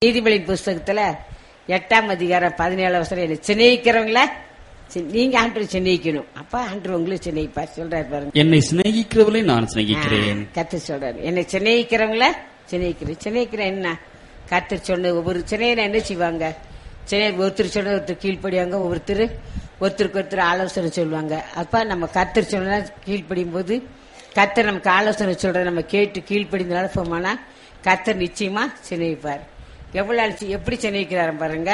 நீதிபதியின் புஸ்தகத்துல எட்டாம் அதிகாரம் பதினேழு வருஷம் என்ன சிநேகிக்கிறவங்கள சி- நீங்க ஆண்டு சிநேகிக்கணும் அப்ப ஆண்டு உங்களுக்கு சிநேகிப்பார் சொல்றாரு பாருங்க என்னை சிநேகிக்கிறவளை நான் சிநேகிக்கிறேன் கத்து சொல்றாரு என்னை சிநேகிக்கிறவங்கள சிநேகிக்கிறேன் சிநேகிக்கிறேன் என்ன கத்து சொன்ன ஒவ்வொரு சினையில என்ன செய்வாங்க சினை ஒருத்தர் சொன்ன ஒருத்தர் கீழ்ப்படியாங்க ஒவ்வொருத்தர் ஒருத்தருக்கு ஒருத்தர் ஆலோசனை சொல்லுவாங்க அப்ப நம்ம கத்தர் சொன்னா கீழ்ப்படியும் போது கத்தர் நமக்கு ஆலோசனை சொல்றத நம்ம கேட்டு கீழ்ப்படிந்து நடப்போமானா கத்தர் நிச்சயமா சிநேகிப்பார் எவ்வளவு நாள் சி- எப்படி சிநேகிக்கிறாரு பாருங்க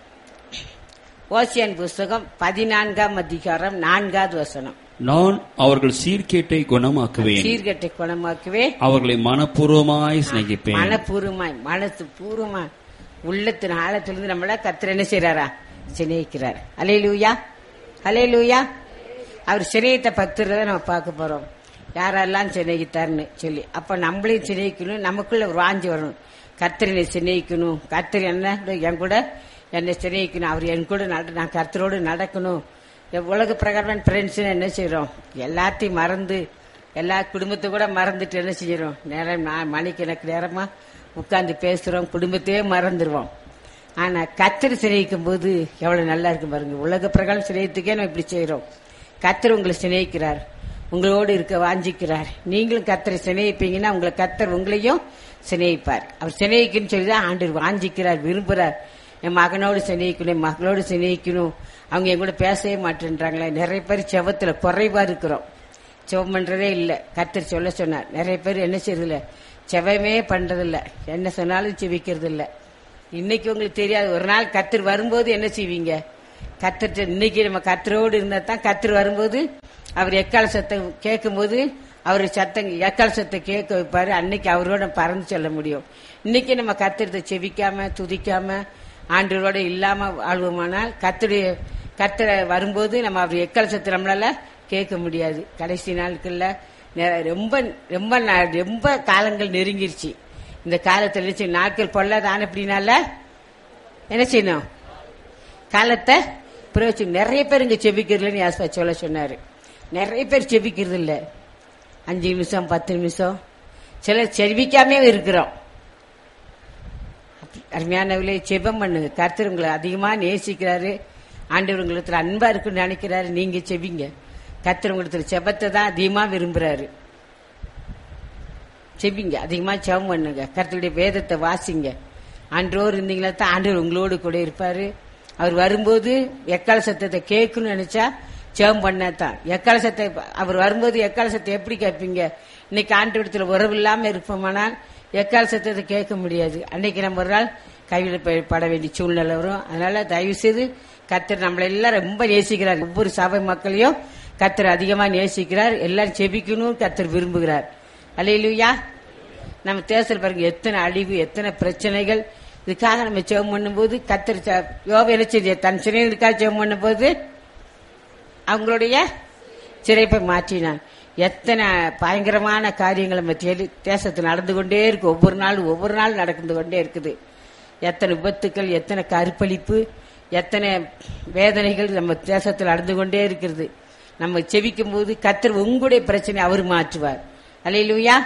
ஓசியன் புஸ்தகம் பதினான்காம் அதிகாரம் நான்காவது வசனம் நான் அவர்கள் சீர்கேட்டை குணமாக்குவேன் சீர்கட்டை குணமாக்குவே அவர்களை மனப்பூர்வமாய் சிநேகிப்பேன் மனப்பூர்வமாய் மனசு பூர்வமா உள்ளத்தின் ஆழத்திலிருந்து நம்மள கத்திர என்ன செய்யறாரா சிநேகிக்கிறார் அலே லூயா அலே லூயா அவர் சிநேகித்த பக்தரை தான் நம்ம பார்க்க போறோம் யாரெல்லாம் சிநேகித்தார்னு சொல்லி அப்ப நம்மளையும் சிநேகிக்கணும் நமக்குள்ள ஒரு வாஞ்சி வரணும் கத்திரனை சிநேகிக்கணும் கத்திரி என்ன என் கூட என்னை சிநேகிக்கணும் அவர் என் கூட நட- நான் கர்த்தரோடு நடக்கணும் என் உலக பிரகாரம் ஃப்ரெண்ட்ஸ் என்ன செய்றோம் எல்லாத்தையும் மறந்து எல்லா குடும்பத்தை கூட மறந்துட்டு என்ன செய்யறோம் நேரம் நான் மணிக்கு எனக்கு நேரமா உட்கார்ந்து பேசுறோம் குடும்பத்தையே மறந்துடுவோம் ஆனா கத்திரி சிநேகிக்கும் போது எவ்வளவு நல்லா இருக்கு பாருங்க உலக பிரகாரம் சிநேகத்துக்கே நம்ம இப்படி செய்யறோம் கத்தர் உங்களை சிநேகிக்கிறார் உங்களோடு இருக்க வாஞ்சிக்கிறார் நீங்களும் கத்தரை சிநேகிப்பீங்கன்னா உங்களை கத்தர் உங்களையும் சிநேகிப்பார் அவர் சிநேகிக்குன்னு சொல்லி தான் ஆண்டு வாஞ்சிக்கிறார் விரும்புறார் என் மகனோடு சிநேகிக்கணும் என் மகளோடு சிநேகிக்கணும் அவங்க என் கூட பேசவே மாட்டேன்றாங்களே நிறைய பேர் செவத்துல குறைவா இருக்கிறோம் செவம் பண்றதே இல்ல கத்தர் சொல்ல சொன்னார் நிறைய பேர் என்ன செய்யறதில்ல செவமே பண்றதில்ல என்ன சொன்னாலும் செவிக்கிறது இல்ல இன்னைக்கு உங்களுக்கு தெரியாது ஒரு நாள் கத்தர் வரும்போது என்ன செய்வீங்க கத்தர் இன்னைக்கு நம்ம கத்தரோடு இருந்தா தான் கத்தர் வரும்போது அவர் எக்கால சத்தம் கேட்கும்போது அவர் சத்தம் எக்கால சத்தம் கேட்க வைப்பாரு அன்னைக்கு அவரோட பறந்து சொல்ல முடியும் இன்னைக்கு நம்ம கத்திரத்தை செவிக்காம துதிக்காம ஆண்டவரோட இல்லாம வாழ்வோமானால் கத்தருடைய கத்தரை வரும்போது நம்ம அவர் எக்கால சத்தம் நம்மளால கேட்க முடியாது கடைசி நாட்கள்ல நெ- ரொம்ப ரொம்ப நா- ரொம்ப காலங்கள் நெருங்கிருச்சு இந்த காலத்துல இருந்துச்சு நாட்கள் பொல்லாதான அப்படின்னால என்ன செய்யணும் காலத்தை பிரயோஜனம் நிறைய பேர் இங்க செபிக்கிறதுலன்னு யாஸ்பா சொல்ல சொன்னாரு நிறைய பேர் செபிக்கிறது இல்ல அஞ்சு நிமிஷம் பத்து நிமிஷம் சிலர் செபிக்காமே இருக்கிறோம் அப்படி அருமையானவர்களே செபம் பண்ணுங்க கர்த்தர் உங்களை அதிகமா நேசிக்கிறாரு ஆண்டவர் உங்களுக்கு அன்பா இருக்குன்னு நினைக்கிறாரு நீங்க செபிங்க கர்த்தர் உங்களுக்கு செபத்தை தான் அதிகமா விரும்புறாரு செபிங்க அதிகமா செபம் பண்ணுங்க கர்த்தருடைய வேதத்தை வாசிங்க ஆண்டோர் இருந்தீங்களா தான் ஆண்டவர் உங்களோடு கூட இருப்பாரு அவர் வரும்போது எக்கால சத்தத்தை கேட்கணும்னு நினைச்சா ஜெபம் பண்ணாதான் எக்கால சத்தை அவர் வரும்போது எக்கால சத்தை எப்படி கேட்பீங்க இன்னைக்கு ஆண்டவரத்துல உறவு இல்லாம இருப்போமானால் எக்கால சத்தத்தை கேட்க முடியாது அன்னைக்கு நம்ம ஒரு நாள் கைவிட பட வேண்டிய சூழ்நிலை வரும் அதனால தயவு செய்து கத்தர் நம்மளை எல்லாம் ரொம்ப நேசிக்கிறார் ஒவ்வொரு சபை மக்களையும் கத்தர் அதிகமா நேசிக்கிறார் எல்லாரும் செபிக்கணும் கத்தர் விரும்புகிறார் அல்லையிலுயா நம்ம தேசத்தில் பாருங்க எத்தனை அழிவு எத்தனை பிரச்சனைகள் இதுக்காக நம்ம ஜெபம் பண்ணும்போது கத்தர் யோப என்ன செய்ய தன் சிறைகளுக்காக ஜெபம் பண்ணும்போது அவங்களுடைய சிறைப்பை மாற்றினான் எத்தனை பயங்கரமான காரியங்கள் நம்ம தேடி- தேசத்தில் நடந்து கொண்டே இருக்கு ஒவ்வொரு நாளும் ஒவ்வொரு நாள் நடந்து கொண்டே இருக்குது எத்தனை விபத்துக்கள் எத்தனை கற்பழிப்பு எத்தனை வேதனைகள் நம்ம தேசத்தில் நடந்து கொண்டே இருக்கிறது நம்ம செவிக்கும் போது கத்தர் உங்களுடைய பிரச்சனை அவர் மாற்றுவார் அல்லையிலுயா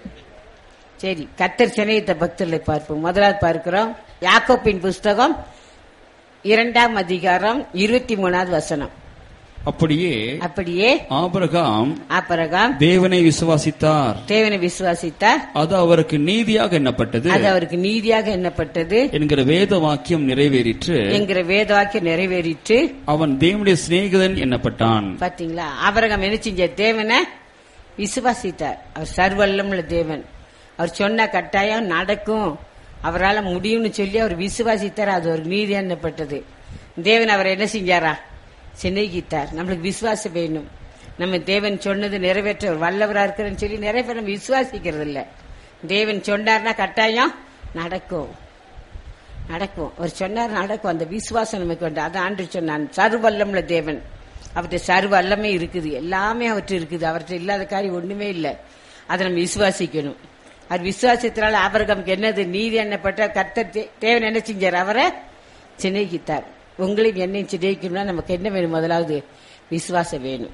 சரி கத்தர் சினையத்த பக்தர்களை பார்ப்போம் முதலாவது பார்க்கிறோம் யாக்கோப்பின் புஸ்தகம் இரண்டாம் அதிகாரம் இருபத்தி மூணாவது வசனம் அப்படியே அப்படியே ஆபிரகாம் ஆபரகாம் தேவனை விசுவாசித்தார் தேவனை விசுவாசித்தார் அது அவருக்கு நீதியாக எண்ணப்பட்டது அது அவருக்கு நீதியாக எண்ணப்பட்டது என்கிற வேத வாக்கியம் நிறைவேறிற்று என்கிற வேதவாக்கியம் நிறைவேறிற்று அவன் தேவனுடைய சிநேகிதன் எண்ணப்பட்டான் பாத்தீங்களா ஆபரகம் என்ன செஞ்ச தேவனை விசுவாசித்தார் அவர் சர்வல்லமுள்ள தேவன் அவர் சொன்ன கட்டாயம் நடக்கும் அவரால் முடியும்னு சொல்லி அவர் விசுவாசித்தார் அது ஒரு நீதி எண்ணப்பட்டது தேவன் அவரை என்ன செஞ்சாரா சிநேகித்தார் நம்மளுக்கு விசுவாசம் வேணும் நம்ம தேவன் சொன்னது நிறைவேற்ற அவர் வல்லவரா இருக்கிறன்னு சொல்லி நிறைய பேர் நம்ம விசுவாசிக்கிறது இல்ல தேவன் சொன்னார்னா கட்டாயம் நடக்கும் நடக்கும் அவர் சொன்னார் நடக்கும் அந்த விசுவாசம் நமக்கு வந்து அதான் ஆண்டு சொன்னான் சர்வல்லமுள்ள தேவன் அவர்கிட்ட சர்வ வல்லமை இருக்குது எல்லாமே அவர்கிட்ட இருக்குது அவர்கிட்ட இல்லாத காரியம் ஒண்ணுமே இல்லை அதை நம்ம விசுவாசிக்கணும் அவர் விசுவாசத்தினால அவர்களுக்கு என்னது நீதி எண்ணப்பட்ட கர்த்தர் தே- தேவன் என்ன செஞ்சார் அவரை சிநேகித்தார் உங்களையும் என்னையும் சிநேகிக்கணும்னா நமக்கு என்ன வேணும் முதலாவது விசுவாசம் வேணும்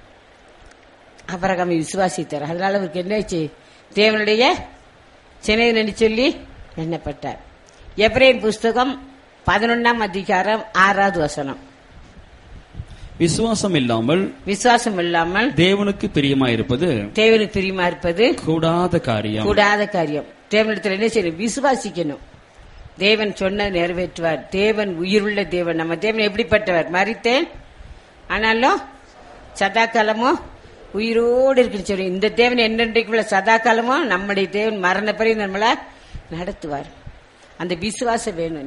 அபரகம் விசுவாசித்தார் அதனால அவருக்கு என்னாச்சு தேவனுடைய சினையனு சொல்லி எண்ணப்பட்டார் எப்ரேன் புஸ்தகம் பதினொன்னாம் அதிகாரம் ஆறாவது வசனம் விசுவாசம் இல்லாமல் விசுவாசம் இல்லாமல் தேவனுக்கு பிரியமாயிருப்பது தேவனுக்கு பிரியமா இருப்பது கூடாத காரியம் கூடாத காரியம் தேவனிடத்துல என்ன செய்யணும் விசுவாசிக்கணும் தேவன் சொன்ன நிறைவேற்றுவார் தேவன் உயிருள்ள தேவன் நம்ம தேவன் எப்படிப்பட்டவர் மறித்தேன் ஆனாலும் சதா காலமும் உயிரோடு இருக்குன்னு சொல்லி இந்த தேவன் என்னென்றைக்குள்ள சதா காலமும் நம்முடைய தேவன் மரண பிறகு நம்மளை நடத்துவார் அந்த விசுவாசம் வேணும்